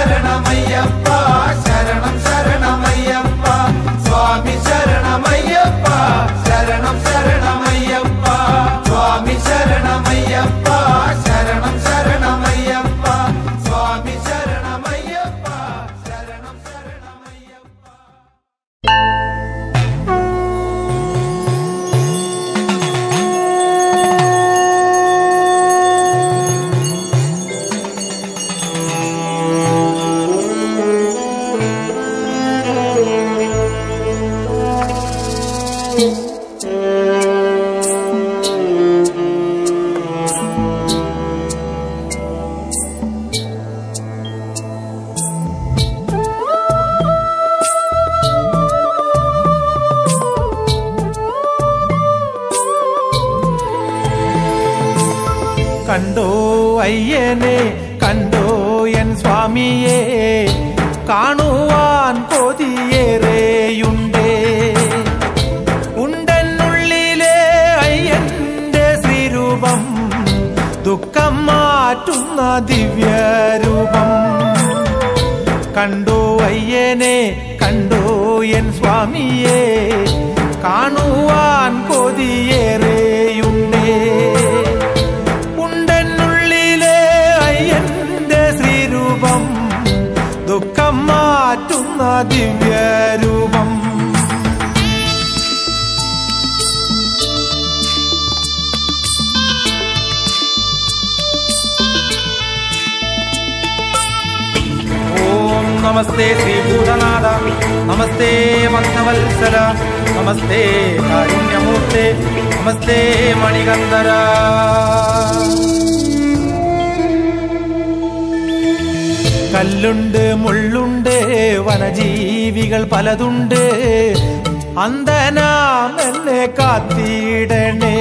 ശരണമയ്യപ്പ ശരണം ശരണമയ്യപ്പ സ്വാമി ശരണമയ്യപ്പ ശരണം ശരണമയ്യപ്പ സ്വാമി ശരണമയ്യപ്പ ശരണം ശരണമയ്യപ്പ സ്വാമി ശരണമയ്യപ്പ ശരണം ശരണമയ്യപ്പ കണ്ടോ അയ്യനെ കണ്ടോ എൻ സ്വാമിയെ കാണുവാൻ കൊതിയേറെയുണ്ടേ ഉണ്ടെന്നുള്ളിലെ അയ്യന്റെ ശ്രീരൂപം ദുഃഖം മാറ്റുന്ന ദിവ്യരൂപം കണ്ടോ അയ്യനെ കണ്ടോ എൻ സ്വാമിയെ കാണുവാൻ കൊതിയേറെയുണ്ടേ ഉണ്ടെന്നുള്ളിലെ അയ്യന്റെ ശ്രീരൂപം ദുഃഖം മാറ്റുന്ന ദിവ്യരൂപം ഓം നമസ്തേ ശ്രീഭൂതനാഥ നമസ്തേ മന്ദവത്സല നമസ്തേ കാരുണ്യമൂർത്തെ നമസ്തേ മണികന്ധര കല്ലുണ്ട് മുള്ളുണ്ട് വനജീവികൾ പലതുണ്ട് അന്തനാം എന്നെ കാത്തിടണേ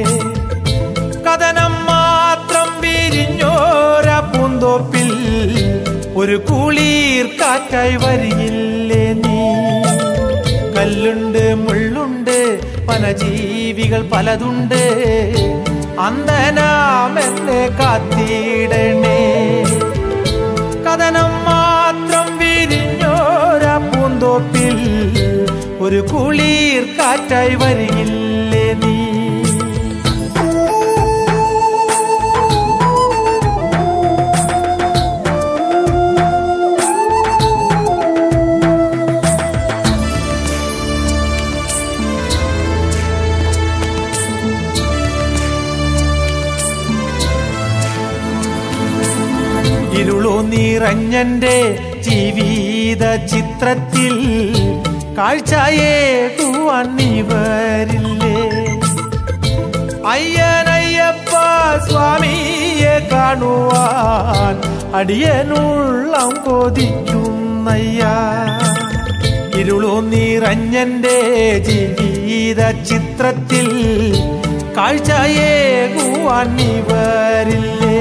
കഥനം മാത്രം വിരിഞ്ഞോര പൂന്തോപ്പിൽ ഒരു കുളിർ കാറ്റായി വരിയില്ലേ നീ കല്ലുണ്ട് മുള്ളുണ്ട് വനജീവികൾ പലതുണ്ട് അന്തനാം എന്നെ കാത്തിടണേ കഥനം മാത്രം വിരിഞ്ഞോര പൂന്തോപ്പിൽ ഒരു കുളിർ കാറ്റായി വരികില്ലേ നീ ഇരുളു നിറഞ്ഞന്റെ ജീവിത ചിത്രത്തിൽ കാഴ്ചയേകുവാൻ നീ വരില്ലേ അയ്യനയ്യപ്പ സ്വാമിയെ കാണുവാൻ അടിയനുള്ളം കൊതിക്കുന്നയ്യ ഇരുളു നിറഞ്ഞന്റെ ജീവിത ചിത്രത്തിൽ കാഴ്ചയേകുവാൻ നീ വരില്ലേ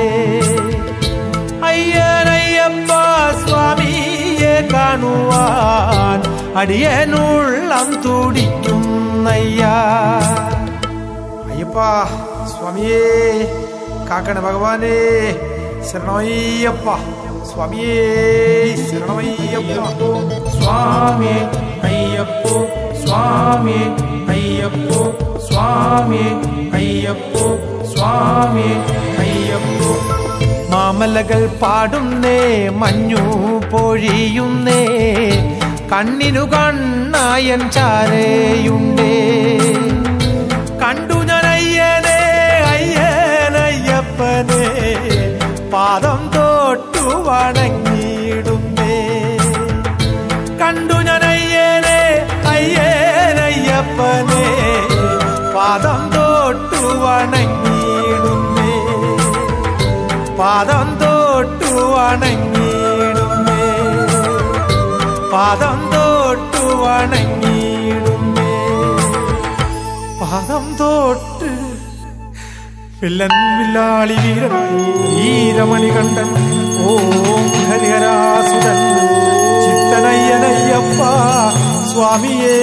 അയ്യനയ്യപ്പ സ്വാമിയെ കാണുവാൻ അടിയനുള്ളം തുടിക്കുന്നയ്യ അയ്യപ്പ സ്വാമിയേ കാക്കണ ഭഗവാനേ ശരണമയ്യപ്പ സ്വാമിയേ ശരണമയ്യപ്പ സ്വാമി അയ്യപ്പോ സ്വാമി അയ്യപ്പോ സ്വാമി അയ്യപ്പോ സ്വാമി അയ്യപ്പോ മാമലകൾ പാടുന്നേ മഞ്ഞു പൊഴിയുന്നേ കണ്ണിനു കണ്ണായൻ ചാരയുണ്ടേ കണ്ടു ഞാൻ അയ്യനെ അയ്യനയ്യപ്പനെ പാദം തൊട്ടു വണങ്ങിയിടുന്നേ കണ്ടു ഞാൻ അയ്യനെ അയ്യനയ്യപ്പനെ പാദം തൊട്ടു വണങ്ങിയിടുന്നേ പാദം തൊട്ടു വണങ്ങിയിടുന്നേ പാദം തൊട്ടു വണങ്ങിയിടുന്നേ പാദം തൊട്ട് വില്ലൻ വില്ലാളി വീരൻ വീരമണി കണ്ടൻ ഓം ഹരിഹരാസുരൻ ചിത്തനയ്യനയ്യപ്പ സ്വാമിയേ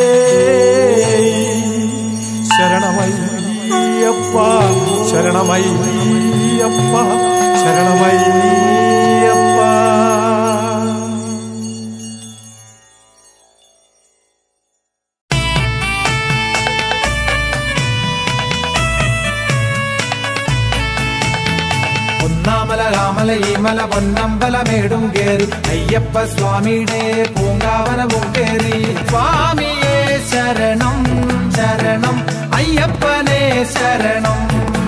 ശരണമയ്യപ്പ ശരണമയ്യപ്പ ശരണമയ്യപ്പ ശബരിമല പൊന്നമ്പലമേടും കേറി അയ്യപ്പ സ്വാമിയുടെ പൂങ്കാവനവും കേറി സ്വാമിയെ ശരണം ശരണം അയ്യപ്പനെ ശരണം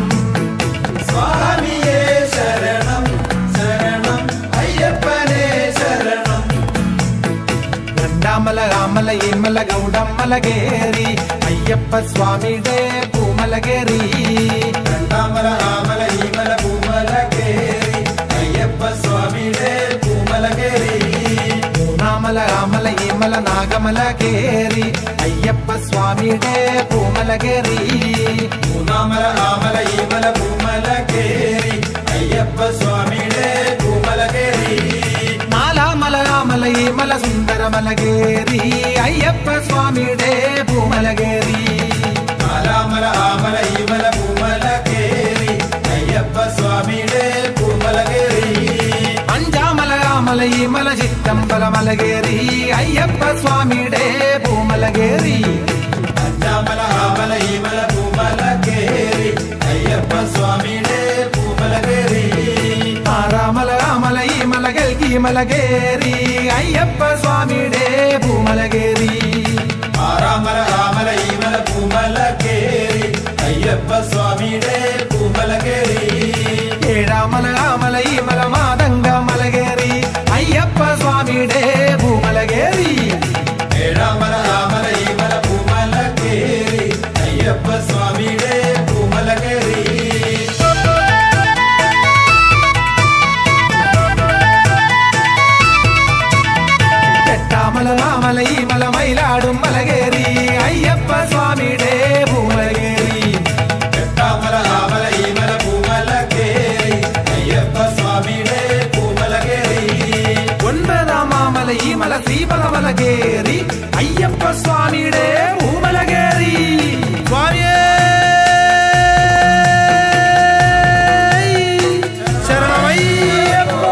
സ്വാമിയേ ശരണം ശരണം അയ്യപ്പനേ ശരണം രണ്ടാമല രാമല ഈമല ഗൗഡമ്മല കേറി അയ്യപ്പ സ്വാമിയുടെ പൂമല കേറി രണ്ടാമല ആമല ഈമല പൂമല കേറി അയ്യപ്പ സ്വാമിയുടെ പൂമല കേറി മൂന്നാമല രാമല ഈമല നാഗമല കേറി അയ്യപ്പ സ്വാമിയുടെ പൂമല കേറി മൂന്നാമല ആമല ഈമല പൂമല കേറി അയ്യപ്പ സ്വാമിയുടെ പൂമല കേറി നാലാമല രാമല ഈമല സുന്ദരമല കേറി അയ്യപ്പ സ്വാമിയുടെ പൂമല കേറി നാലാമല ആമല ഈമല പൂമല കേറി അയ്യപ്പ സ്വാമിയുടെ പൂമല കേറി അഞ്ചാമല രാമല ഈമല ചിറ്റമ്പല മല കേറി അയ്യപ്പ സ്വാമിയുടെ പൂമല കേറി അഞ്ചാമല ആമല ഈമല പൂമല കേറി അയ്യപ്പ സ്വാമിയുടെ പൂമല കേറി ആറാമല രാമല ഈമല കൽക്കി മല കേറി അയ്യപ്പ സ്വാമിയുടെ പൂമല കേറി ആറാമല ആമല ഈമല പൂമല കേറി അയ്യപ്പ സ്വാമിയുടെ പൂമല കേറി ഏഴാമല രാമല ഈമല മാതങ്ക മല കേറി അയ്യപ്പ സ്വാമിയുടെ പൂമല കേറി ഏഴാമല ആമല ഈമല പൂമല കേറി അയ്യപ്പ സ്വാമിയുടെ പൂമല കേറി എട്ടാമല രാമല ഈമല മയിലാടും മല കേറി അയ്യപ്പ സ്വാമിയുടെ പൂമല കേറി എട്ടാമല ആമല ഈമല പൂമല കേറി അയ്യപ്പ സ്വാമിയുടെ പൂമല കേറി ഒൻപതാം മാമല ഈമല ശ്രീപദമല കേറി അയ്യപ്പ സ്വാമിയുടെ പൂമല കേറി സ്വാമിയേ ശരണമയ്യപ്പോ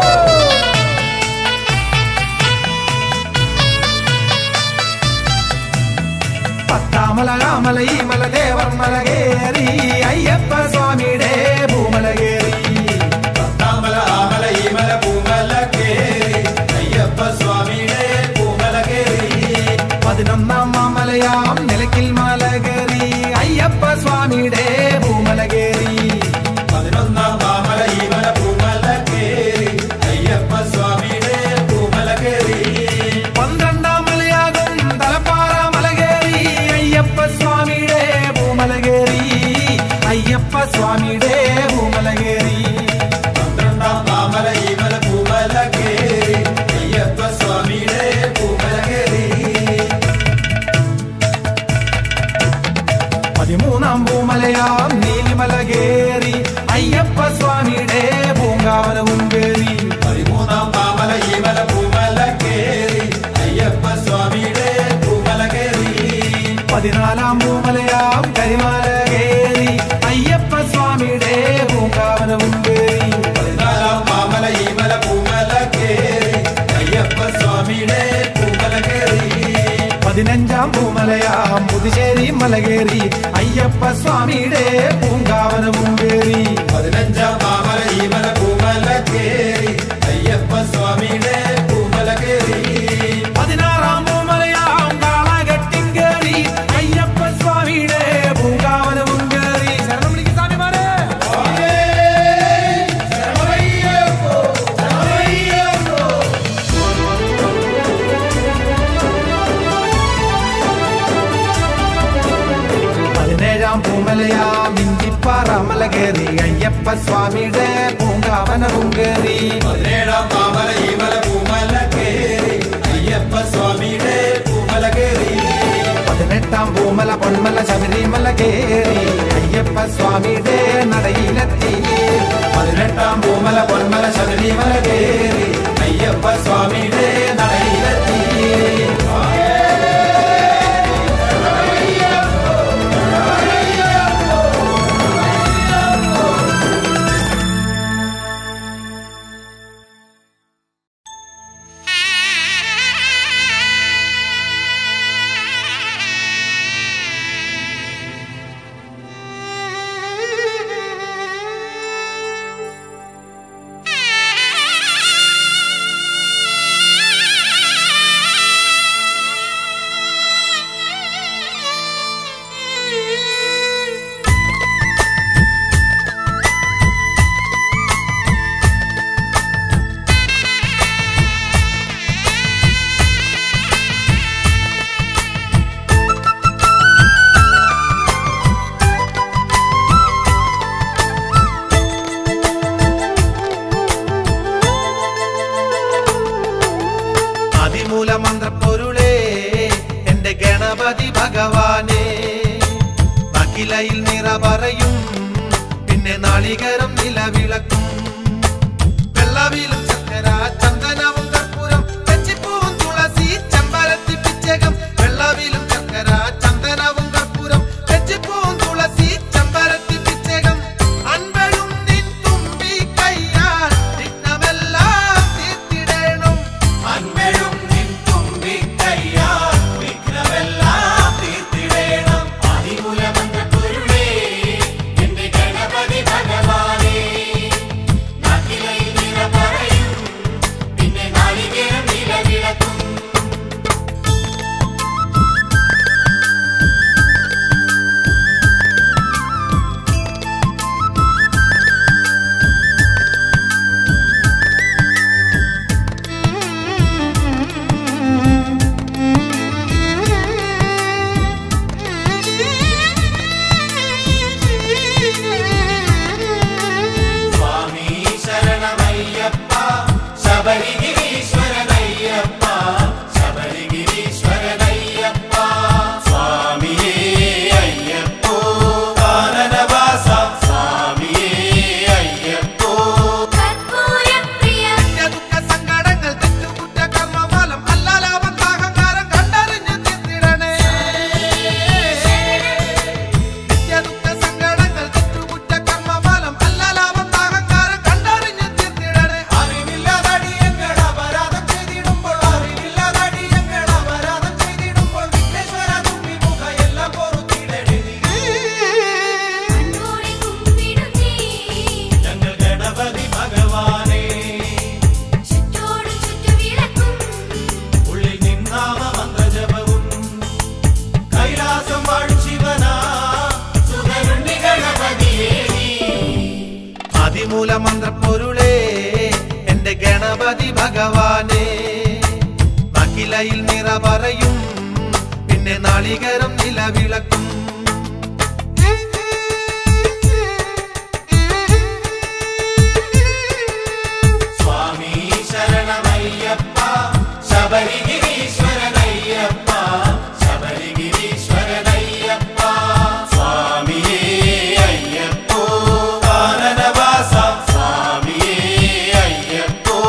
പത്താമല രാമല ഈമല ദേവർ മല കേറി അയ്യപ്പ സ്വാമിയുടെ പൂമല കേറി പത്താമല ആമല ഈമല പൂമല കേറി അയ്യപ്പ സ്വാമിയുടെ പൂമല കേറി പതിനൊന്നാം മാമലയാം നിലയ്ക്കിൽ മല കേറി അയ്യപ്പ സ്വാമിയുടെ പൂമല കേറി പതിനൊന്നാം മാമല ഈമല പൂമല കേറി അയ്യപ്പ സ്വാമിയുടെ പൂമല കേറി പന്ത്രണ്ടാം മലയാകും തലപ്പാറ മല കേറി അയ്യപ്പ സ്വാമിയുടെ പൂമല കേറി അയ്യപ്പ സ്വാമിയുടെ പൂമല കേറി പന്ത്രണ്ടാം മാമല ഈമല പൂമല കേറി അയ്യപ്പ സ്വാമിയുടെ പൂമല കേറി പതിമൂന്നാം പൂമലയാം നീലിമല കേറി അയ്യപ്പ സ്വാമിയുടെ പൂങ്കാവനവും കേറി പതിമൂന്നാം മാമല ഈമല പൂമല കേറി അയ്യപ്പ സ്വാമിയുടെ പൂമല കേറി പതിനാലാം പൂമലയാം കരിമല കേറി അയ്യപ്പ സ്വാമിയുടെ പൂങ്കാവനവും കേറി പതിനാലാം മാമല ഈമല പൂമല കേറി അയ്യപ്പ സ്വാമിയുടെ പൂമല കേറി പതിനഞ്ചാം പൂമലയാം പുതുശ്ശേരി മല കേറി അയ്യപ്പ സ്വാമിയുടെ പൂങ്കാവനവും കേറി പതിനഞ്ചാം മാമല ഈമല പൂമല കേറി അയ്യപ്പ സ്വാമിയുടെ പൂമല കേറി പതിനാറാം പൂമലയാം കാളകെട്ടിൻ കേറി അയ്യപ്പ സ്വാമിയുടെ പൂങ്കാവനവും കേറി ശരണം വിളിക്ക് സ്വാമിമാരെ പതിനേഴാം പൂമലയാം ഇഞ്ചിപ്പാറ മല കേറി അയ്യപ്പ സ്വാമിയുടെ പൂങ്കാവനവും കേറി പതിനേഴാം മാമല ഈമല പൂമല കേറി അയ്യപ്പ സ്വാമിയുടെ പൂമല കേറി പതിനെട്ടാം പൂമല പൊന്മല ശബരിമല കേറി അയ്യപ്പ സ്വാമിയുടെ നടയിലെത്തി പതിനെട്ടാം പൂമല പൊന്മല ശബരിമല കേറി അയ്യപ്പ സ്വാമിയുടെ നടയിലെത്തി Ah! അതിമൂല മന്ത്രപ്പൊരുളേ എന്റെ ഗണപതി ഭഗവാനെ അഖിലയിൽ നിറ പറയും പിന്നെ നാളികരം നിലവിളക്കും വെള്ളവിലും ചക്കര ചന്ദനവും കർപ്പൂരം തെച്ചിപ്പൂവും തുളസി ചെമ്പരത്തി പിച്ചകം വെള്ളവിലും ചക്കര ചന്ദനവും കർപ്പൂരം തെച്ചിപ്പൂവും തുളസി ചെമ്പരത്തി പിച്ചകം അൻപഴും നിൻ തുമ്പി കയ്യാൽ വിഘ്നമെല്ലാം തീർത്തിടേണം അൻപഴും നിൻ തുമ്പിക്കൈയാൽ വിഘ്നമെല്ലാം തീർത്തിടേണം. ആദിമൂലമന്ത്രപ്പൊരുളേ, എന്റെ ഗണപതി ഭഗവാനേ. നാട്ടിലയിൽ നിറ പറയും, പിന്നെ നാളികേരം നിലവിളക്കും സ്വാമി ശരണമയ്യപ്പ ശബരിഗിരീശ്വരനയ്യപ്പ ശബരിഗിരീശ്വരനയ്യപ്പ സ്വാമിയേ അയ്യപ്പോ കാനനവാസ സ്വാമിയേ അയ്യപ്പോ ദുഃഖ സങ്കടങ്ങൾ തെറ്റുകുറ്റ കർമ്മഫലം അല്ലാലാപം അഹങ്കാരം കണ്ടറിഞ്ഞു തീർത്തിടണേ നിത്യദുഃഖ സങ്കടങ്ങൾ തെറ്റുകുറ്റ കർമ്മഫലം അല്ലാലാപം അഹങ്കാരം കണ്ടറിഞ്ഞു തീർത്തിടണേ അറിവില്ലാതടിയങ്ങൾ അപരാധം ചെയ്തിടുമ്പോൾ അറിവില്ലാതടിയങ്ങൾ അപരാധം ചെയ്തിടുമ്പോൾ വിഘ്നേശ്വര തുമ്പി മുഖ എല്ലാം പൊറുത്തിടണേ ഞങ്ങൾ ഗണപതി ഭഗവാനേ ഉള്ളിൽ നിന്നാമ മന്ത്രജപവും കൈലാസം വാഴും ശിവനാ സുഖരുണ്ണി ഗണപതിയേ നീ. അതിമൂല മന്ത്രപ്പൊരുളേ എന്റെ ഗണപതി ഭഗവാനെ അഖിലയിൽ നിറ പറയും പിന്നെ നാളികരം നിലവിളക്കും സ്വാമി ശരണമയ്യപ്പ ശബരിഗിരീശ്വരനയ്യപ്പ ശബരിഗിരീശ്വരനയ്യപ്പ സ്വാമിയേ അയ്യപ്പോ കാനനവാസ സ്വാമിയേ അയ്യപ്പോ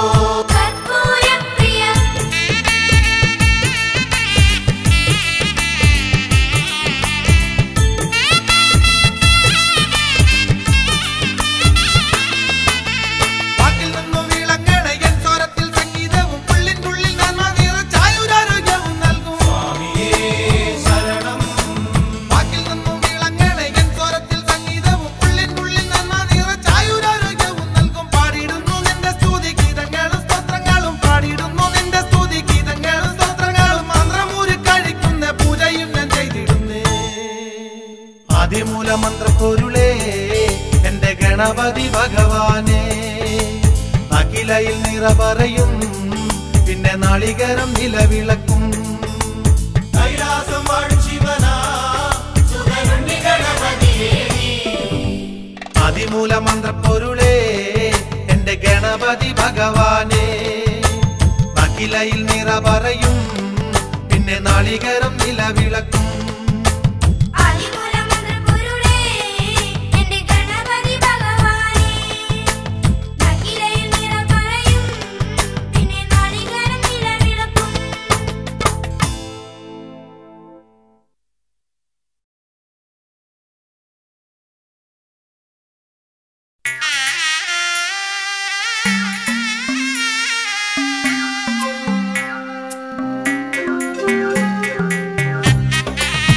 വാക്കിൽ നിന്നും വിളങ്ങണ എൻ സ്വരത്തിൽ സംഗീതവും ഉള്ളിനുള്ളിൽ നന്മ നിറച്ചായുരാരോഗ്യവും നൽകും സ്വാമിയേ ശരണം വാക്കിൽ നിന്നും വിളങ്ങണ എൻ സ്വരത്തിൽ സംഗീതവും ഉള്ളിനുള്ളിൽ നന്മ നിറച്ചായുരാരോഗ്യവും നൽകും പാടിയിടുന്നു നിന്റെ സ്തുതി ഗീതങ്ങളും സ്തോത്രങ്ങളും പാടിയിടുന്നു നിന്റെ സ്തുതി ഗീതങ്ങളും സ്തോത്രങ്ങളും മന്ത്രമൂരി കഴിക്കുന്ന പൂജയും ഞാൻ ചെയ്തിടുന്നേ ആദിമൂല മന്ത്രപ്പൊരുളേ എന്റെ ഗണപതി ഭഗവാനെ അഖിലയിൽ നിറ പറയും പിന്നെ നാളികരം നിലവിളക്കും കൈലാസം വാഴും ശിവനാ സുഖരുണ്ണി ഗണപതിയേ നീ. അതിമൂല മന്ത്രപ്പൊരുളേ എന്റെ ഗണപതി ഭഗവാനെ അഖിലയിൽ നിറ പറയും പിന്നെ നാളികരം നിലവിളക്കും ആ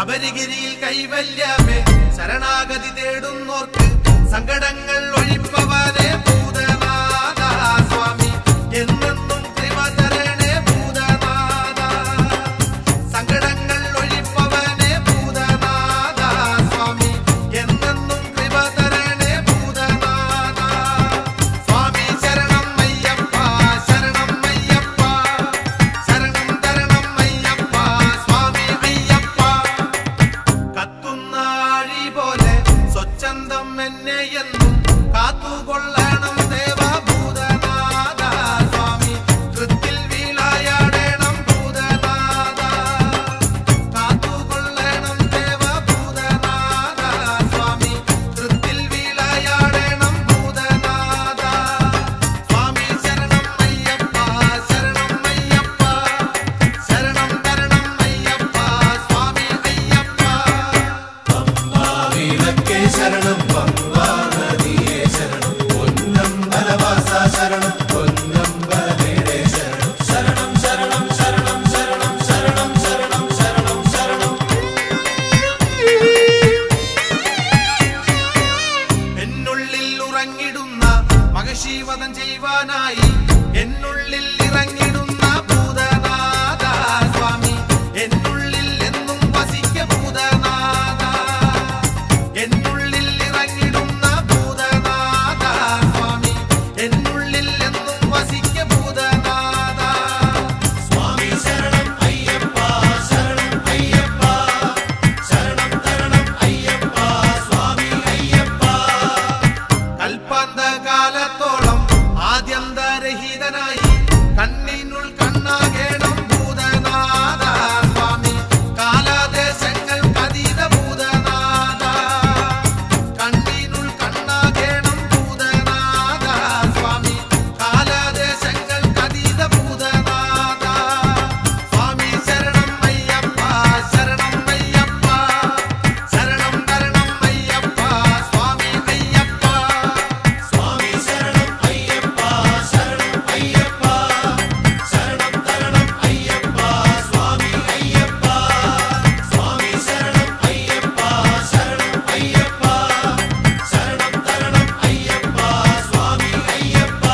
ശബരിഗിരിയിൽ കൈവല്യമേ ശരണാഗതി തേടുന്നോർക്ക് സങ്കടങ്ങൾ ഒഴിപ്പവനെ ഭൂതനാഥ സ്വാമി എന്നെന്നും കൃപ തരണേ ഭൂതനാഥ സങ്കടങ്ങൾ ഒഴിപ്പവനെ ഭൂതനാഥ സ്വാമി എന്നെന്നും കൃപ തരണേ ഭൂതനാഥ സ്വാമി ശരണം അയ്യപ്പ ശരണം അയ്യപ്പ ശരണം തരണം അയ്യപ്പ സ്വാമി അയ്യപ്പ കത്തുന്നാഴി പോലെ സ്വച്ഛന്തം എന്നെ എന്നും കാത്തുകൊള്ളണം ദേവഭൂതനാഥ സ്വാമി കൃത്തിൽ വീളായാടണം ഭൂതനാഥ കാത്തുകൊള്ളണം ദേവഭൂതനാഥ സ്വാമി കൃത്തിൽ വീളായാടണം ഭൂതനാഥ സ്വാമി ശരണം അയ്യപ്പ ശരണം അയ്യപ്പ ശരണം തരണം അയ്യപ്പ സ്വാമി അയ്യപ്പ വിളക്കേ ശരണം പമ്പാ നദിയേ ശരണം പൊന്നം ബലവാസ ശരണം പൊന്നം ബലമേടേ ശരണം ശരണം ശരണം ശരണം ശരണം ശരണം ശരണം ശരണം ശരണം എന്നുള്ളിൽ ഉറങ്ങിടുന്ന മകശീവതം ചെയ്യുവാനായി എന്നുള്ളിൽ ഇറങ്ങിടുന്ന ഭൂതനാഥ സ്വാമി എന്നുള്ളിൽ എന്നും വസിക്ക ഭൂതനാഥ എന്നുള്ളിൽ ഇറങ്ങിടുന്ന ഭൂതനാഥ സ്വാമി എന്നുള്ളിൽ എന്നും വസിക്ക ഭൂതനാഥ സ്വാമി ശരണം അയ്യപ്പ ശരണം അയ്യപ്പ ശരണം തരണം അയ്യപ്പ സ്വാമി അയ്യപ്പ കൽപ്പാന്തകാലത്തോളം ആദ്യന്തരഹിതനായി കണ്ണിനുൾ കണ്ണാകേണം ഭൂതനാഥ സ്വാമി കാലദേശങ്ങൾ അതീത ഭൂതനാഥ കണ്ണിനുൾ കണ്ണാകേണം ഭൂതനാഥ സ്വാമി കാലദേശങ്ങൾ അതീത ഭൂതനാഥ സ്വാമി ശരണം അയ്യപ്പ ശരണം അയ്യപ്പ ശരണം തരണം അയ്യപ്പ സ്വാമി അയ്യപ്പ സ്വാമി ശരണം അയ്യപ്പ ശരണം അയ്യപ്പ ശരണം തരണം അയ്യപ്പ സ്വാമി അയ്യപ്പ സ്വാമി ശരണം അയ്യപ്പ ശരണം അയ്യപ്പ ശരണം തരണം അയ്യപ്പ സ്വാമി അയ്യപ്പ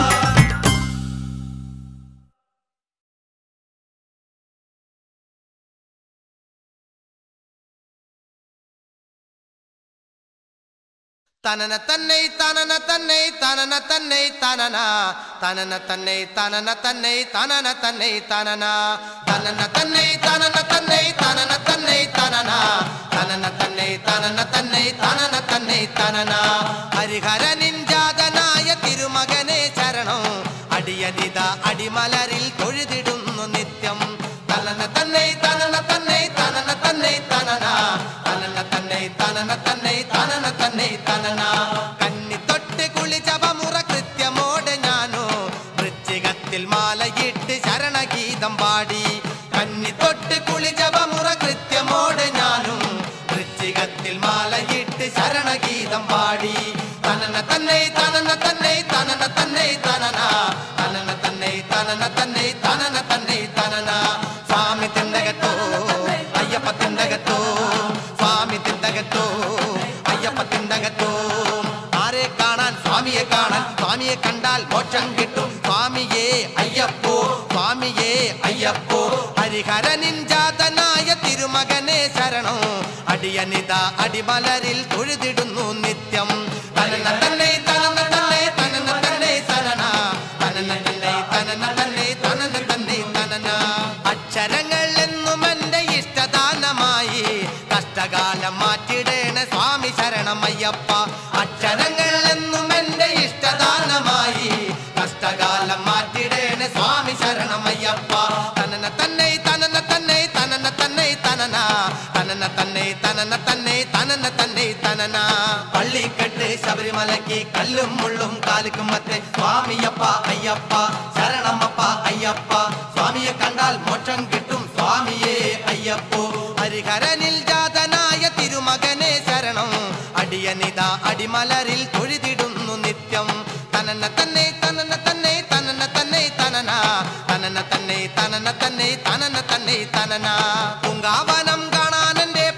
തനന തന്നെ തനന തന്നെ തനന തന്നെ തനന തനന തന്നെ തനന തന്നെ തനന തന്നെ തനന തനന തന്നെ തനന തന്നെ തനന തന്നെ തനന തനന തന്നെ തനന തന്നെ തനന തന്നെ തനന ഹരിഹരനിൻ ജാതനായ തിരുമകനെ ശരണം അടിയനിത അടിമലരിൽ തൊഴുതിടുന്നു നിത്യം തനന തന്നെ തനന തന്നെ തനന തന്നെ തനന തനന തന്നെ തനന തന്നെ തനന തന്നെ തനന കന്നി തൊട്ട് കുളിച്ചവമുറ കൃത്യമോടെ ഞാനോ വൃശ്ചികത്തിൽ മാലയിട്ട് ശരണഗീതം പാടി കന്നി തൊട്ട് കുളിച്ചവമുറ കൃത്യമോടെ ഞാനും വൃശ്ചികത്തിൽ മാലയിട്ട് ശരണഗീതം പാടി തനന തന്നെ തനന തന്നെ തനന തന്നെ തനന തനന തന്നെ തനന തന്നെ തനന തന്നെ തനന സ്വാമി തിണ്ടകത്തോ അയ്യപ്പ തിണ്ടകത്തോ സ്വാമി തിണ്ടകത്തോ അയ്യപ്പ തിണ്ടകത്തോ ആരെ കാണാൻ സ്വാമിയെ കാണാൻ സ്വാമിയെ കണ്ടാൽ മോക്ഷം കിട്ടും സ്വാമിയേ അയ്യപ്പോ സ്വാമിയേ അയ്യപ്പോ ഹരിഹരനിൻ ജാതനായ തിരുമകനെ ശരണം അടിയനിത അടിമലരിൽ തൊഴുതിടുന്നു നിത്യം തനന തന്നെ തനന തന്നെ തനന തന്നെ തനന തനന തന്നെ തനന തന്നെ തനന തന്നെ തനന അക്ഷരങ്ങൾ എന്നും എന്റെ ഇഷ്ടദാനമായി കഷ്ടകാലം മാറ്റിടേണ സ്വാമി ശരണമയ്യപ്പ അക്ഷരങ്ങൾ എന്നും എന്റെ ഇഷ്ടദാനമായി കഷ്ടകാലം മാറ്റിടേണ സ്വാമി ശരണമയ്യപ്പ തനന തന്നെ തനന തന്നെ തനന തന്നെ തനന തനന തന്നെ തനന തന്നെ തനന തന്നെ തനന പള്ളിക്കെട്ട് ശബരിമലയ്ക്ക് കല്ലും മുള്ളും കാലിക്കും മത്തെ സ്വാമിയപ്പ അയ്യപ്പ ശരണമപ്പ അയ്യപ്പ സ്വാമിയെ കണ്ടാൽ മോക്ഷം കിട്ടും സ്വാമിയേ അയ്യപ്പോ ഹരിഹരനിൽ ജാതനായ തിരുമകനെ ശരണം അടിയനിത അടിമലരിൽ തൊഴുതിടുന്നു നിത്യം തനന തന്നെ തനന തന്നെ തനന തന്നെ തനന തനന തന്നെ തനന തന്നെ തനന തന്നെ തനന പൂങ്കാവനം കാണാൻ എന്റെ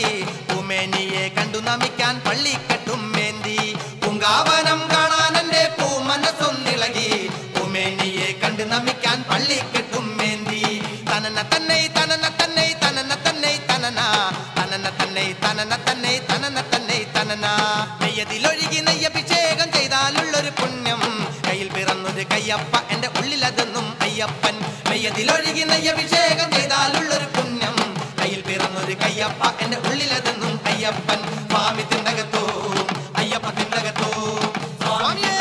പൂമേനിയെ കണ്ടു നമിക്കാൻ പള്ളിക്കെട്ടും മേന്തി പൂങ്കാവനം കാണാൻ എന്റെ പൂമനസ്സൊന്നിളകി പൂമേനിയെ കണ്ടു നമിക്കാൻ പള്ളിക്കെട്ടും മേന്തി തനന തന്നെ തനന തന്നെ തനന തന്നെ തനന തനന തന്നെ തനന തന്നെ തനന തന്നെ തനന നെയ്യതിലൊഴുകി നെയ്യഭിഷേകം ചെയ്താലുള്ളൊരു പുണ്യം കയ്യിൽ പിറന്നൊരു കയ്യപ്പ എന്റെ ഉള്ളിലതെന്നും അയ്യപ്പൻ നെയ്യതിലൊഴുകി നെയ്യഭിഷേകം ചെയ്താലുള്ളൊരു പുണ്യം കയ്യിൽ പിറന്നൊരു കയ്യപ്പ എന്റെ ഉള്ളിലതെന്നും അയ്യപ്പൻ സ്വാമി തിണ്ടകത്തോ അയ്യപ്പ തിണ്ടകത്തോ സ്വാമിയേ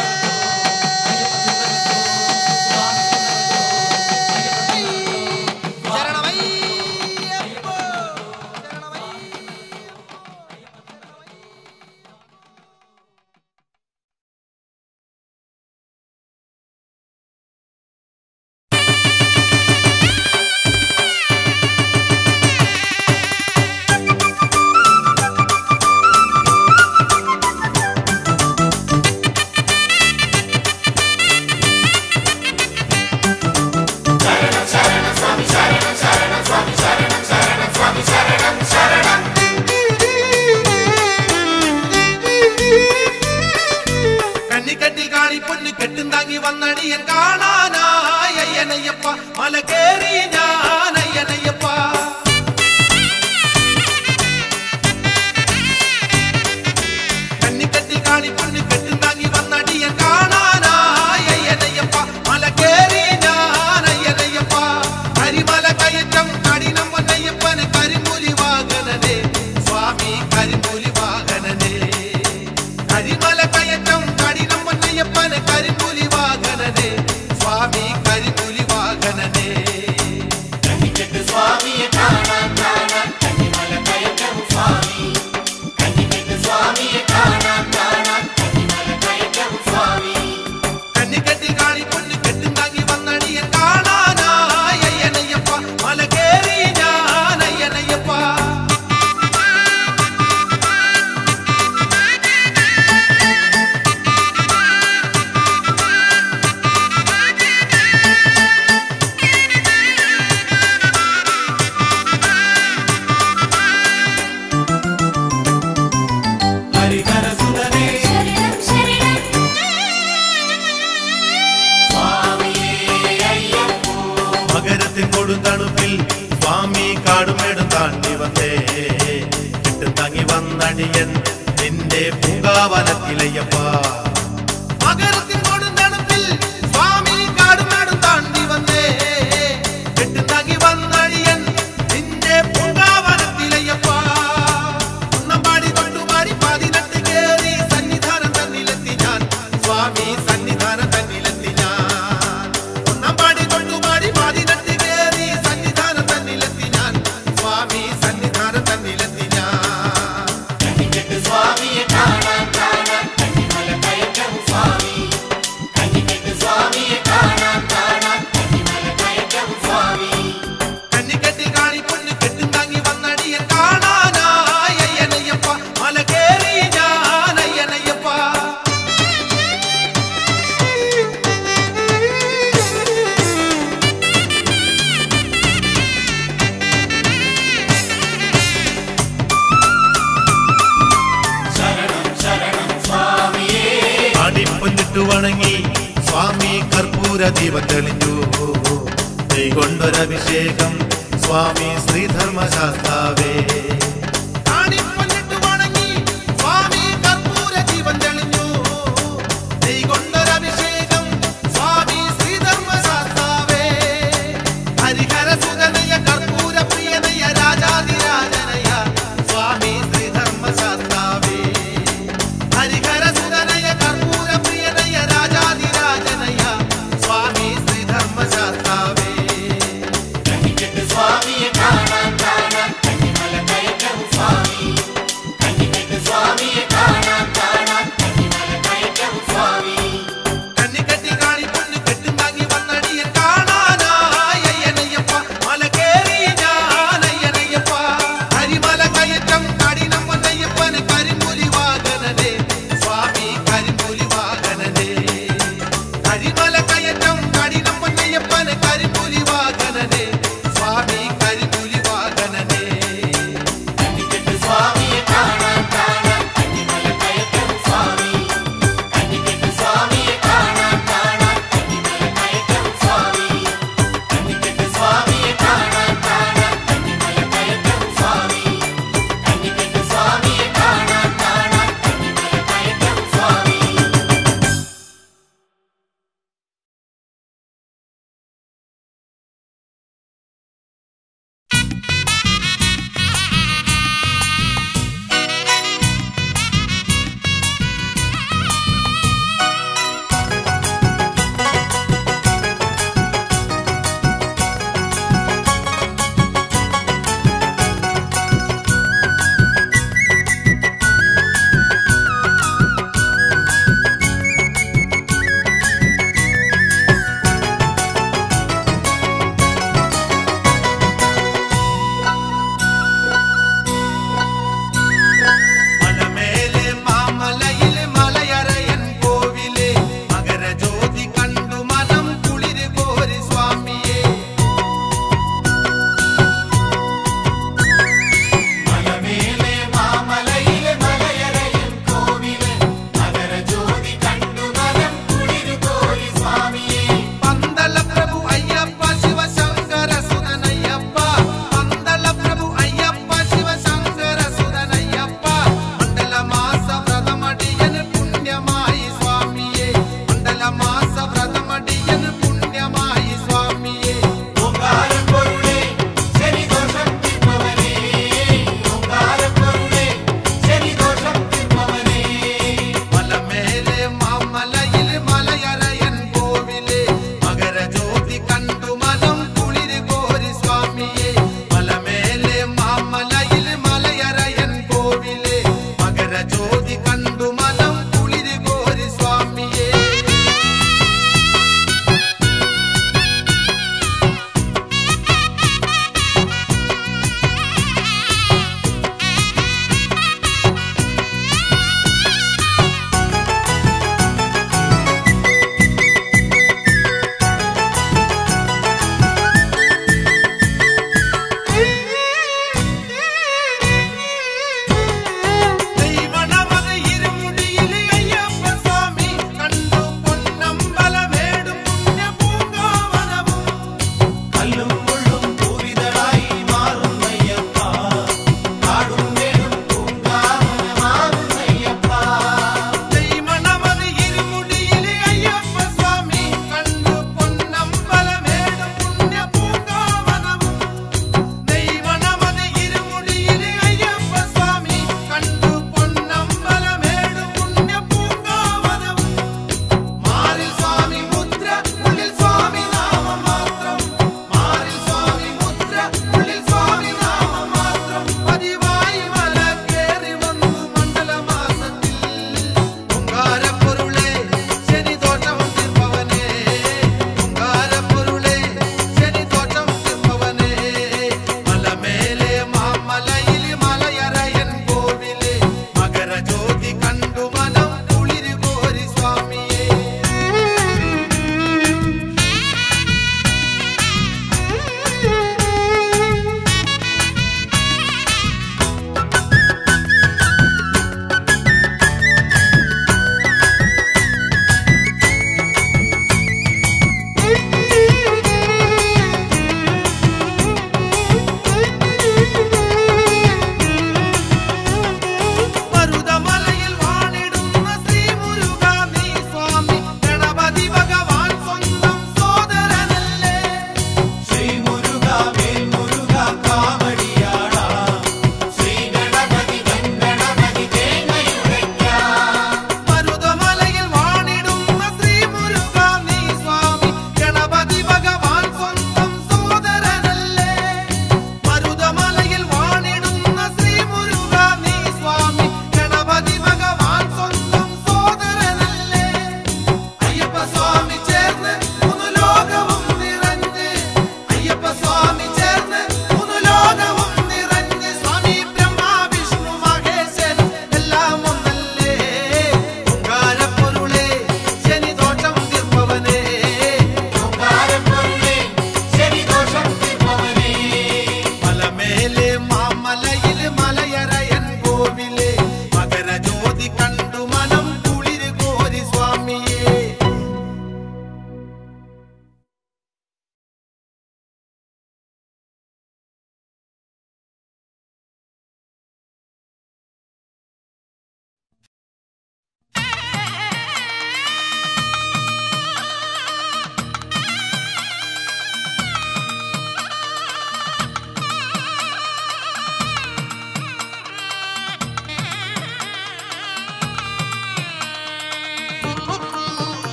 ശരണമയ്യപ്പോ ശരണമയ്യപ്പോ കണ്ണിക്കട്ടിൽ കാണി പൊന്നു കെട്ടും താങ്ങി വന്നടിയൻ കാണാനായി അയ്യനയ്യപ്പ മല കേറി ഞാൻ അയ്യനയ്യപ്പ കണ്ണിക്കട്ടിൽ കാണി പൊന്നു കെട്ടും താങ്ങി വന്നടിയൻ കാണാനായി അയ്യനയ്യപ്പ മല കേറി ഞാൻ അയ്യനയ്യപ്പ കരിമല കയറ്റം കഠിനം പൊന്നയ്യപ്പന് കരിമൂലി വാഹനനെ സ്വാമി കരിമൂലി വാഹനനെ കരിമല കയറ്റം കഠിനം പൊന്നയ്യപ്പന് കരിമൂലി വാഹനനെ സ്വാമി കരിമൂലി വാഹനനെ കണ്ണിക്കെട്ട് സ്വാമിയെ കാണാൻ കാണാൻ കന്നിമല കയറ്റം സ്വാമി കണ്ണിക്കെട്ട് സ്വാമിയെ കാണാൻ കാണാൻ കന്നിമല കയറ്റം സ്വാമി കണ്ണിക്കെട്ടി കാണി പൊന്നു കെട്ടും താങ്ങി വന്നടിയൻ കാണാനായി അയ്യനയ്യപ്പ മല കേറി ഞാൻ അയ്യനയ്യപ്പ ഹരിഹര സുതനേ ശരണം ശരണം സ്വാമിയേ അയ്യപ്പോ മകരത്തിൻ കൊടുന്തണുപ്പിൽ സ്വാമി കാടുമേടും താണ്ടി വന്നേ കെട്ടും താങ്ങി വന്നടിയൻ നിന്റെ പൂങ്കാവനത്തിലയ്യപ്പ മകരത്തിൻ കൊടുന്തണുപ്പിൽ സ്വാമി കാടുമാടും താണ്ടി വന്നേ കെട്ടും താങ്ങി വന്നടിയൻ നിന്റെ പൂങ്കാവനത്തിലയ്യപ്പ കുന്നമ്പാടി തൊട്ടുപാടി പതിനെട്ട് കേറി സന്നിധാനം തന്നിലെത്തി ഞാൻ സ്വാമി സന്നിധാനം തന്നിലെത്തി ഞാൻ കുന്നമ്പാടി തൊട്ടുപാടി പതിനെട്ട് കേറി സന്നിധാനം തന്നിലെത്തി ഞാൻ സ്വാമി സന്നിധാനം തന്നിലെത്തി ഞാൻ കണ്ണിക്കെട്ട് സ്വാമിയെ കാണാൻ കാണാൻ കന്നിമല കയറ്റം സ്വാമി കണ്ണിക്കെട്ട് സ്വാമിയെ കാണാൻ കാണാൻ കന്നിമല കയറ്റം സ്വാമി കണ്ണിക്കെട്ടി കാണി പൊന്നു കെട്ടും താങ്ങി വന്നടിയൻ കാണാനായി അയ്യനയ്യപ്പ മല കേറി ഞാൻ അയ്യനയ്യപ്പ ശരണം ശരണം സ്വാമിയേ അടിപ്പൊന്നിട്ടു വണങ്ങി സ്വാമി കർപ്പൂര ദീപം തെളിഞ്ഞു കൈകൊണ്ടൊരഭിഷേകം സ്വാമി ശ്രീധർമ്മശാസ്താവേ കാണിപ്പൊന്നിട്ട് വണങ്ങി സ്വാമി കർപ്പൂര ജീവൻ തെളിഞ്ഞു നീ കൊണ്ടൊരഭിഷേകം സ്വാമി ശ്രീധർമ്മശാസ്താവേ ഹരിഹര സുഗനയ കർപ്പൂര പ്രിയനയ രാജാതിരാജനയ സ്വാമി ശ്രീധർമ്മശാസ്താവേ ഹരിഹര സുഗനയ കർപ്പൂര പ്രിയനയ രാജാതിരാജനയ സ്വാമി ശ്രീധർമ്മശാസ്താവേ കണ്ണിക്കെട്ട് സ്വാമിയെ കാണാൻ കാണാൻ കന്നിമല കയറ്റം സ്വാമി കണ്ണിക്കെട്ട് സ്വാമിയെ കാണാൻ കാണാൻ കന്നിമല കയറ്റം സ്വാമി കണ്ണിക്കെട്ടി കാണി പൊന്നു കെട്ടും താങ്ങി വന്നടിയൻ കാണാനായി അയ്യനയ്യപ്പ മല കേറി ഞാൻ അയ്യനയ്യപ്പ ഹരിമല കയറ്റം കഠിനം പൊന്നയ്യപ്പന് കരിമ്പുലി വാഹനനെ സ്വാമി കരിമ്പുലി വാഹനനെ ഹരിമല കയറ്റം കഠിനം പൊന്നയ്യപ്പന് കരിമ്പുലി വാഹനനെ സ്വാമി കരിമ്പുലി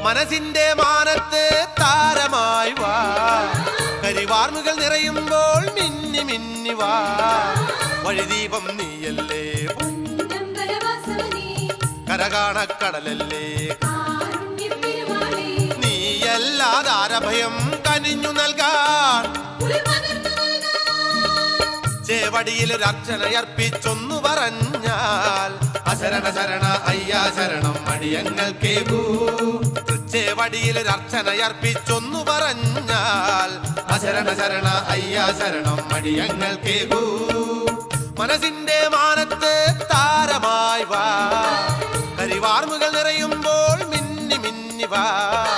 മനസ്സിന്റെ മാനത്ത് താരമായി വാ കരിവാർമുകൾ നിറയുമ്പോൾ മിന്നി മിന്നി വാ വഴിദീപം നീയല്ലേ പൊന്നമ്പലവാസവനേ, കരകാണക്കടലല്ലേ കാരുണ്യപ്പെരുമാളേ, നീയല്ലാതാരഭയം കനിഞ്ഞു നൽകാൻ കുളിർപകർന്നു നൽകാൻ. ചേവടിയിൽ ഒരർച്ചനയർപ്പിച്ചൊന്നു പറഞ്ഞാൽ അശരണ ശരണ അയ്യാ ശരണം മടിയങ്ങൾ കേകൂ ചേവടിയിൽ ഒരർച്ചനയർപ്പിച്ചൊന്നു പറഞ്ഞാൽ അശരണ ശരണ അയ്യാ ശരണം മടിയങ്ങൾ കേകൂ മനസ്സിന്റെ മാനത്ത് താരമായി വാ കരിവാർമുകൾ നിറയുമ്പോൾ മിന്നി മിന്നി വാ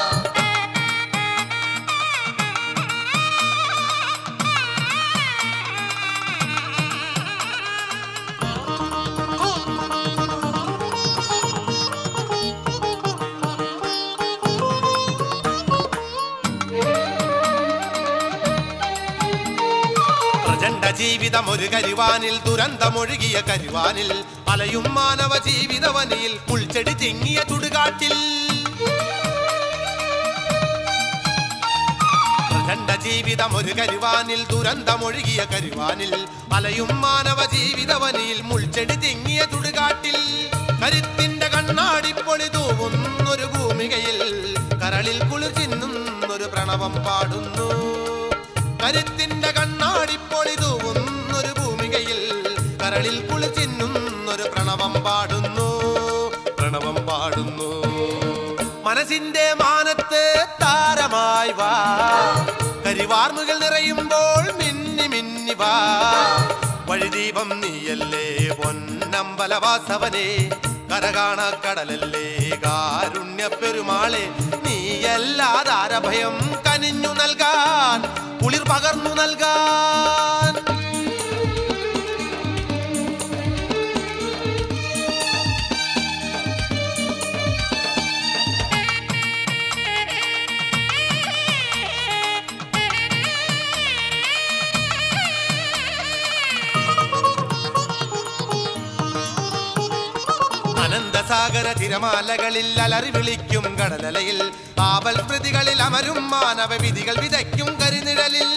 പ്രചണ്ഡ ജീവിതം ഒരു കരിവാനിൽ ദുരന്തമൊഴുകിയ കരിവാനിൽ അലയും മാനവ ജീവിതവനിൽ പുൽച്ചെടി തിങ്ങിയ ചുടുകാട്ടിൽ പ്രചണ്ഡ ജീവിതം ഒരു കരിവാനിൽ ദുരന്തമൊഴുകിയ കരിവാനിൽ അലയും മാനവ ജീവിതവനിൽ മുൾച്ചെടി തിങ്ങിയ ചുടുകാട്ടിൽ കരുത്തിന്റെ കണ്ണാടി പൊളി തൂവുന്നൊരു ഭൂമികയിൽ കരളിൽ കുളിർ ചിന്നുന്നൊരു പ്രണവം പാടുന്നു കരുത്തിന്റെ കണ്ണാടി പൊളി തൂവുന്നൊരു ഭൂമികയിൽ കരളിൽ കുളിർ ചിന്നുന്നൊരു പ്രണവം പാടുന്നു പ്രണവം പാടുന്നു മനസ്സിന്റെ മാനത്ത് താരമായി വാ കരിവാർമുകൾ നിറയുമ്പോൾ മിന്നി മിന്നി വാ വഴിദീപം നീയല്ലേ പൊന്നമ്പലവാസവനെ കരകാണ കടലല്ലേ കാരുണ്യ പെരുമാളെ നീയല്ലാതാരഭയം കനിഞ്ഞു നൽകാൻ കുളിർ പകർന്നു നൽകാൻ അനന്തസാഗര തിരമാലകളിൽ അലറി വിളിക്കും കടലലയിൽ ആവൽ സ്മൃതികളിൽ അമരും മാനവ വിധികൾ വിതയ്ക്കും കരിനിഴലിൽ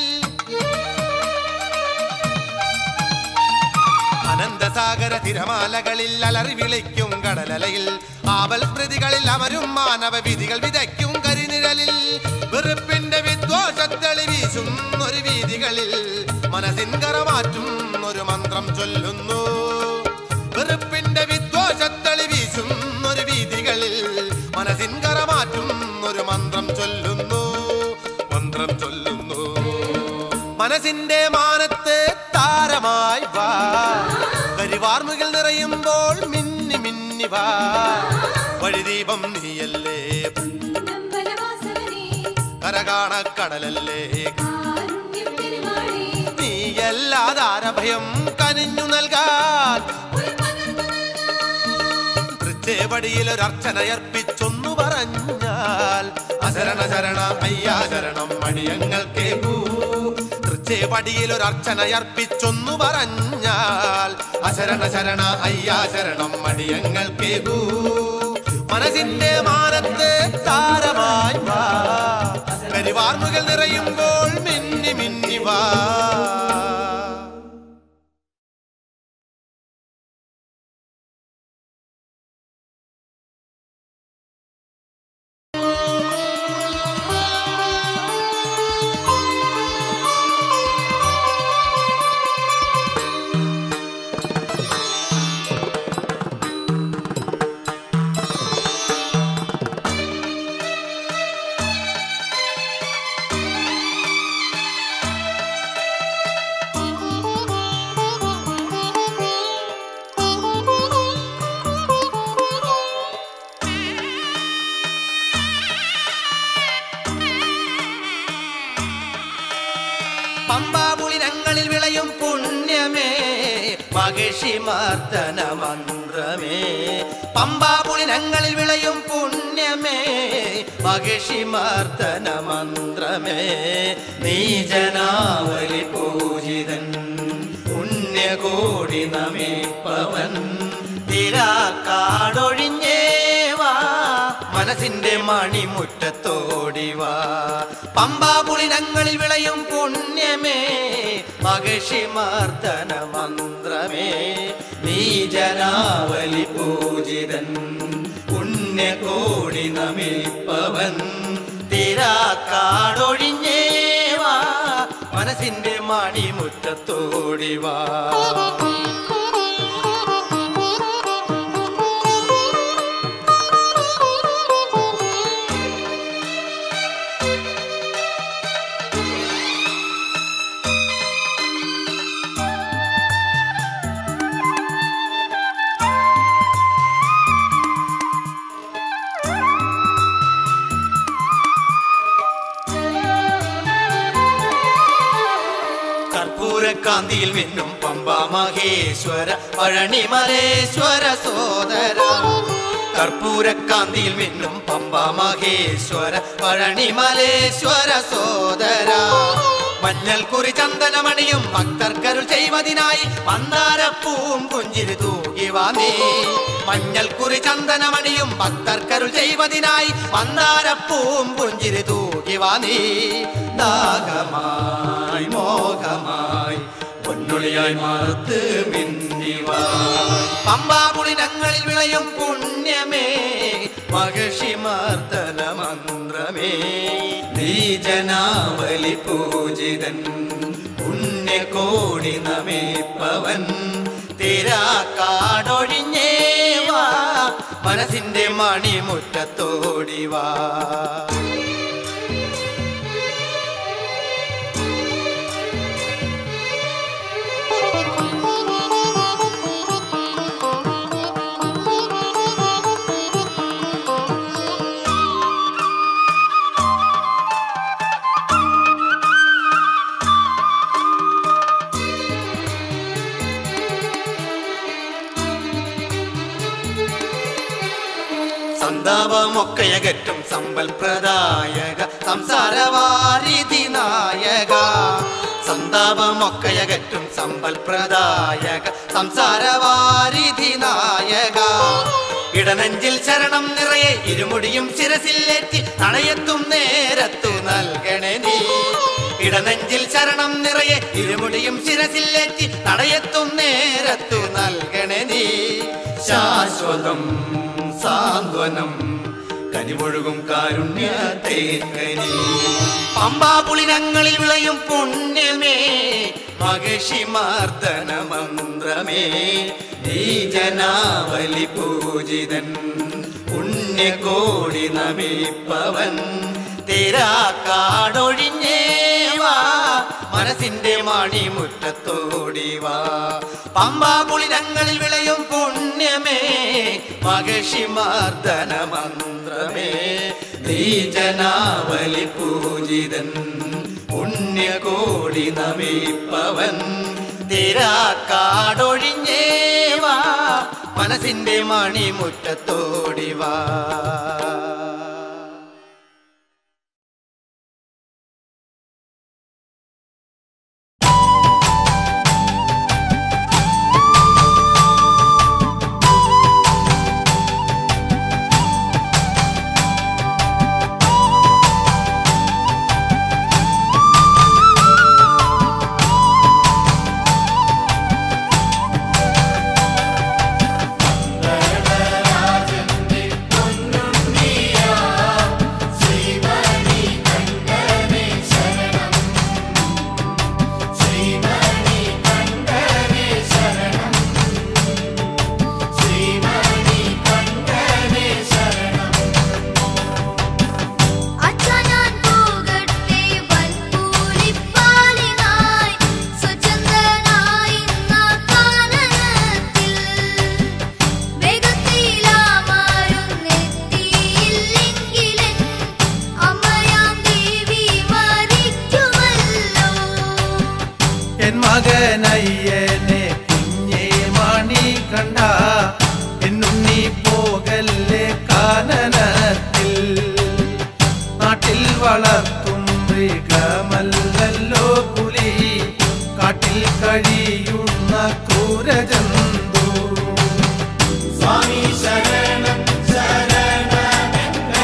അനന്തസാഗര തിരമാലകളിൽ അലറി വിളിക്കും കടലലയിൽ ആവൽ സ്മൃതികളിൽ അമരും മാനവ വിധികൾ വിതയ്ക്കും കരിനിഴലിൽ വെറുപ്പിന്റെ വിദ്വേഷത്തെളി വീശും ഒരു വീതികളിൽ മനസ്സിൻ കറമാറ്റും ഒരു മന്ത്രം ചൊല്ലുന്നു വെറുപ്പിന്റെ വിദ്വേഷത്തെളി വീശും ഒരു വീതികളിൽ മനസ്സിൻ കറമാറ്റും ഒരു മന്ത്രം ചൊല്ലുന്നു മന്ത്രം ചൊല്ലുന്നു മനസ്സിന്റെ മാനത്ത് താരമായി വാ കരിവാർമുകൾ നിറയുമ്പോൾ മിന്നി മിന്നി വാ വഴിദീപം നീയല്ലേ പൊന്നമ്പലവാസവനേ, കരകാണ കടലല്ലേ കാരുണ്യപ്പെരുമാളേ, നീയല്ലാതാരഭയം കനിഞ്ഞു നൽകാൻ കുളിർപകർന്നു നൽകാൻ. തൃച്ചേവടിയിൽ ഒരർച്ചനയർപ്പിച്ചൊന്നു പറഞ്ഞാൽ അശരണ ശരണ അയ്യാ ശരണം മണിയങ്ങൾ കേൾക്കൂ തൃച്ചേവടിയിൽ ഒരർച്ചനയർപ്പിച്ചൊന്നു പറഞ്ഞാൽ അശരണ ശരണ അയ്യാ ശരണം മണിയങ്ങൾ കേൾക്കൂ മനസ്സിന്റെ മാനത്ത് താരമായി വാ കരിവാർമുകൾ നിറയുമ്പോൾ മിന്നി മിന്നി വാ പമ്പാപുളിനങ്ങളിൽ വിളയും പുണ്യമേ മഹിഷിമർദ്ദന മന്ത്രമേ പമ്പാപുളിനങ്ങളിൽ വിളയും പുണ്യമേ മഹിഷിമർദ്ദന മന്ത്രമേ നീജനാവലി പൂജിതൻ പുണ്യകോടി നമിപ്പവൻ തിരാക്കാടൊഴിഞ്ഞേവാ മനസ്സിന്റെ മണിമുറ്റത്തോടിവാ പമ്പാപുളിനങ്ങളിൽ വിളയും പുണ്യമേ മകഷിമാർദ്ദന മന്ത്രമേ നീ ജനാവലി പൂജിതൻ പുണ്യകോടി നമിപ്പവൻ തിരാക്കാടൊഴിഞ്ഞേവാ മനസ്സിന്റെ മണിമുറ്റത്തോടിവാ കർപ്പൂരക്കാന്തിയിൽ മിന്നും പമ്പ മഹേശ്വര പഴനിമലേശ്വര സോദര കർപ്പൂരക്കാന്തിയിൽ മിന്നും പമ്പ മഹേശ്വര പഴനിമലേശ്വര സോദര മഞ്ഞൾ കുറി ചന്ദനമണിയും ഭക്തർക്കരുൾ ചെയ്വതിനായി മന്ദാരപ്പൂവും പുഞ്ചിരി തൂകി വാനേ മഞ്ഞൾ കുറി ചന്ദനമണിയും ഭക്തർക്കരുൾ ചെയ്വതിനായി മന്ദാരപ്പൂവും പുഞ്ചിരി തൂകി വാനേ ദാഹമായി മോഹമായി പൊന്നുളിയായി മാറത്ത് മിന്നിവാ പമ്പാപുളിനങ്ങളിൽ വിളയും പുണ്യമേ മഹർഷിമാർദ്ദന മന്ത്രമേ നീജനാവലി പൂജിതൻ പുണ്യകോടി നമേപ്പവൻ തിരാക്കാടൊഴിഞ്ഞേവാ മനസ്സിന്റെ മണിമുറ്റത്തോടിവാ സന്താപമൊക്കെയകറ്റും സമ്പൽ പ്രദായക സംസാരവാരിധി നായക സന്താപമൊക്കെയകറ്റും സമ്പൽ പ്രദായക സംസാരവാരിധി നായക ഇടനെഞ്ചിൽ ശരണം നിറയെ ഇരുമുടിയും ശിരസില്ലേറ്റി തണയത്തും നേരത്തു നൽകണേ നീ ഇടനെഞ്ചിൽ ശരണം നിറയെ ഇരുമുടിയും ശിരസില്ലേറ്റി തടയത്തും നേരത്തു നൽകണേ നീ ശാശ്വതം സാന്ത്വനം കനിമൊഴുകും കാരുണ്യ തേക്കനി പമ്പാപുളിനങ്ങളിൽ വിളയും പുണ്യമേ മകഷിമാർദ്ദന മന്ത്രമേ നീ ജനാവലി പൂജിതൻ പുണ്യകോടി നമിപ്പവൻ തിരാക്കാടൊഴിഞ്ഞേവാ മനസ്സിന്റെ മണിമുറ്റത്തോടിവാ പമ്പാപുളിനങ്ങളിൽ വിളയും പുണ്യമേ മകഷിമാർദ്ദന മന്ത്രമേ നീ ജനാവലി പൂജിതൻ പുണ്യകോടി നമിപ്പവൻ തിരാക്കാടൊഴിഞ്ഞേവാ മനസ്സിന്റെ മണിമുറ്റത്തോടിവാ അച്ഛനാൻ പോകട്ടെ വൻപൂരിപ്പാലിനായി സ്വച്ഛന്തനായി ഇന്ന കാനനത്തിൽ വേഗത്തിലാമാരുന്നെത്തിയില്ലെങ്കിലൻ അമ്മയാം ദേവി മരിക്കുമല്ലോ എൻ മകനയ്യനെ കുഞ്ഞേ മണി കണ്ട എന്നുണ്ണി പോകല്ലേ കാനനത്തിൽ നാട്ടിൽ വളർത്തും മൃഗമല്ലല്ലോ പുലി കാട്ടിൽ കഴിയുന്ന ക്രൂരജന്തു സ്വാമി ശരണം ശരണമെന്ന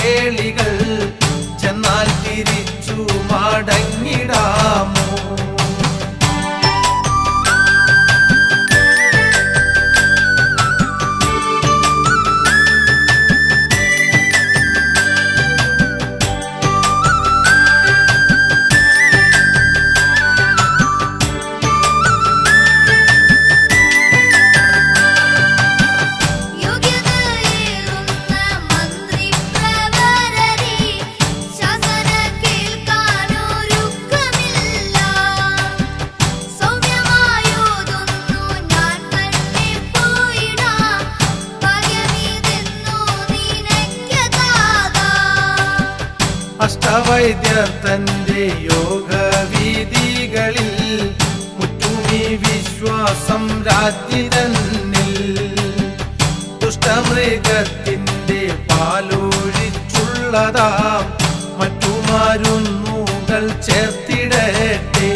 കേളികൾ ചെന്നാൽ തിരിച്ചു മടങ്ങിടാമോ യോഗ്യതയേറുന്ന മന്ത്രിപ്രവരരെ ശാസന കേൾക്കാനൊരുക്കമില്ല. സൗമ്യമായോതുന്നു ഞാൻ തന്നെ പോയിടാം. ഭാഗ്യമിതെന്നു നിനയ്ക്കതാകാം. അഷ്ടവൈദ്യർ തന്റെ യോഗവിധികളിൽ മുറ്റുമി വിശ്വാസം രാജ്ഞി തന്നിൽ ദുഷ്ടമൃഗത്തിന്റെ പാലൊഴിച്ചുള്ളതാം മറ്റു മരുന്നുകൾ ചേർത്തിടട്ടെ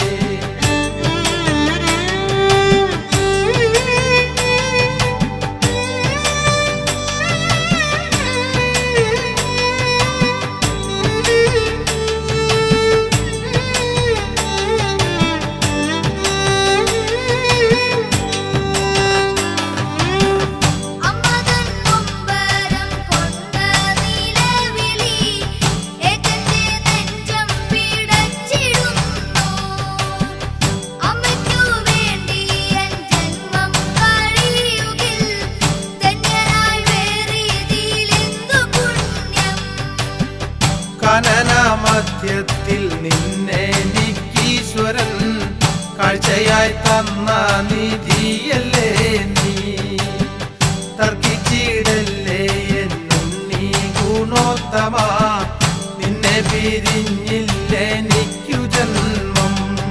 അമ്മതൻ നൊമ്പരം കൊണ്ട നിലവിളി ഏകന്റെ നെഞ്ചം പിടച്ചിടുന്നു. അമ്മയ്ക്കു വേണ്ടി എൻ ജന്മം കഴിയുകിൽ ധന്യനായി വേറിയതിലെന്തു പുണ്യം കനന മധ്യത്തിൽ നിന്നെ നിക്കീശ്വരൻ കാഴ്ചയായി തന്ന നിധിയല്ലേ നീ തർക്കിച്ചിടല്ലേ എന്നുണ്ണി ഗുണോത്തമ നിന്നെ പിരിഞ്ഞില്ലെനിക്കു ജന്മം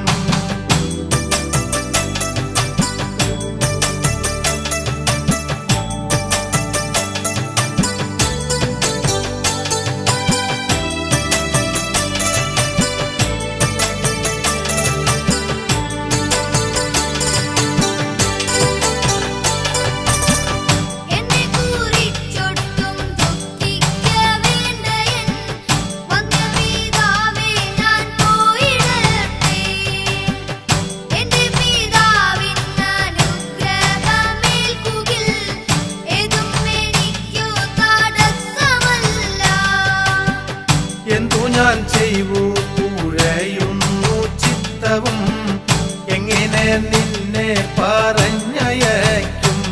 എന്നെ കുറിച്ചൊട്ടും ദുഃഖിക്ക വേണ്ടയൻ വന്യപിതാവേ ഞാൻ പോയിടട്ടെ എന്റെ പിതാവിന് അനുഗ്രഹമേൽക്കുകിൽ ഏതും എനിക്കു തടസ്സമല്ല എന്തു ഞാൻ ചെയ്യൂ കുഴയുന്നു ചിത്തവും എങ്ങനെ നിന്നെ പറഞ്ഞയക്കും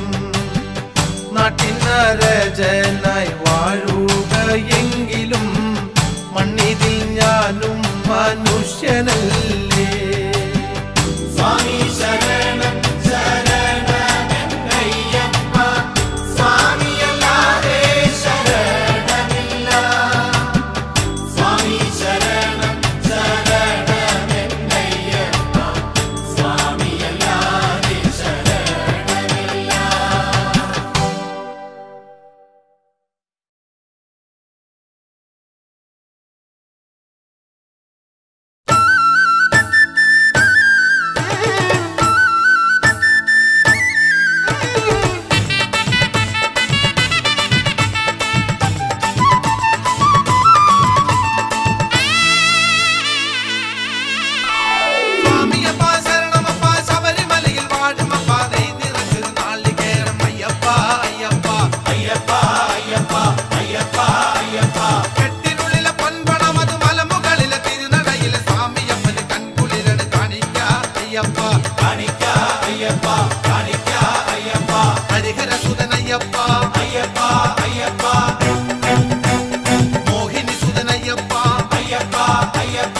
നാട്ടിനരജനായി വാഴുകയെങ്കിലും മണ്ണിതിൽ ഞാനും മനുഷ്യനല്ലേ സ്വാമി ശരണം ശരണമെന്നയ്യപ്പ സ്വാമിയല്ലാതെ ശരണമില്ല സ്വാമി ശരണം ശരണമെന്നയ്യപ്പ സ്വാമിയല്ലാതെ ശരണമില്ല സ്വാമിയപ്പ ശരണമപ്പ ശബരിമലയിൽ വാഴുമപ്പ നെയ് നിറച്ചൊരു നാളികേരം അയ്യപ്പ അയ്യപ്പ അയ്യപ്പ അയ്യപ്പ അയ്യപ്പ അയ്യപ്പ കെട്ടിനുള്ളിലെ പൊൻപണം അത് മലമുകളിലെ തിരുനടയിലെ സ്വാമിയപ്പന് കൺകുളിരട് കാണിക്ക അയ്യപ്പ കാണിക്ക അയ്യപ്പ കാണിക്ക അയ്യപ്പ ഹരിഹരസുതനയ്യപ്പ അയ്യപ്പ അയ്യപ്പ മോഹിനി സുതനയ്യപ്പ അയ്യപ്പ അയ്യപ്പ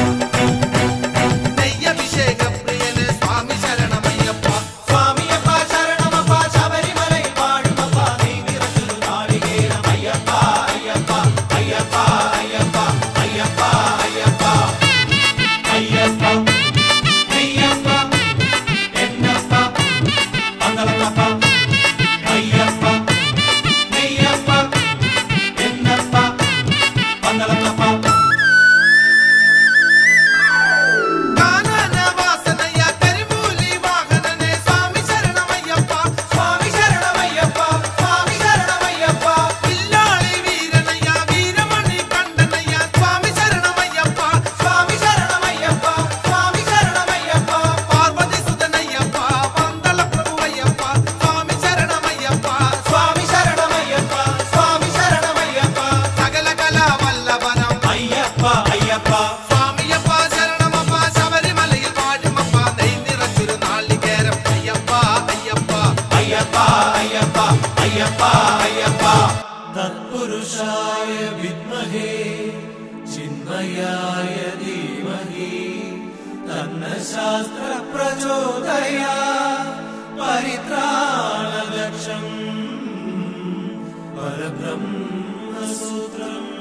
നെയ്യഭിഷേക പ്രിയന് സ്വാമി ശരണമയ്യപ്പ സ്വാമിയപ്പ ശരണമപ്പ ശബരിമലയിൽ വാഴുമപ്പ നീ നിറച്ചൊരു നാളികേരം അയ്യപ്പ അയ്യപ്പ അയ്യപ്പ അയ്യപ്പ അയ്യപ്പ അയ്യപ്പ അയ്യപ്പ അയ്യപ്പ എന്നപ്പ പന്തളത്തപ്പ അയ്യപ്പ അയ്യപ്പ എന്നപ്പ പന്തളത്തപ്പ കാനനവാസനയ കരിമൂലി വാഹനനെ സ്വാമി ശരണമയ്യപ്പ സ്വാമി ശരണമയ്യപ്പ സ്വാമി ശരണമയ്യപ്പ വില്ലാളി വീരനയ്യ അയ്യപ്പ അയ്യപ്പ തത്പുരുഷായ വിദ്മഹേ ചിന്മയായ ധീമഹി തന്ന ശാസ്ത്ര പ്രചോദയാ പരിത്രാണദക്ഷം പരബ്രഹ്മസൂത്രം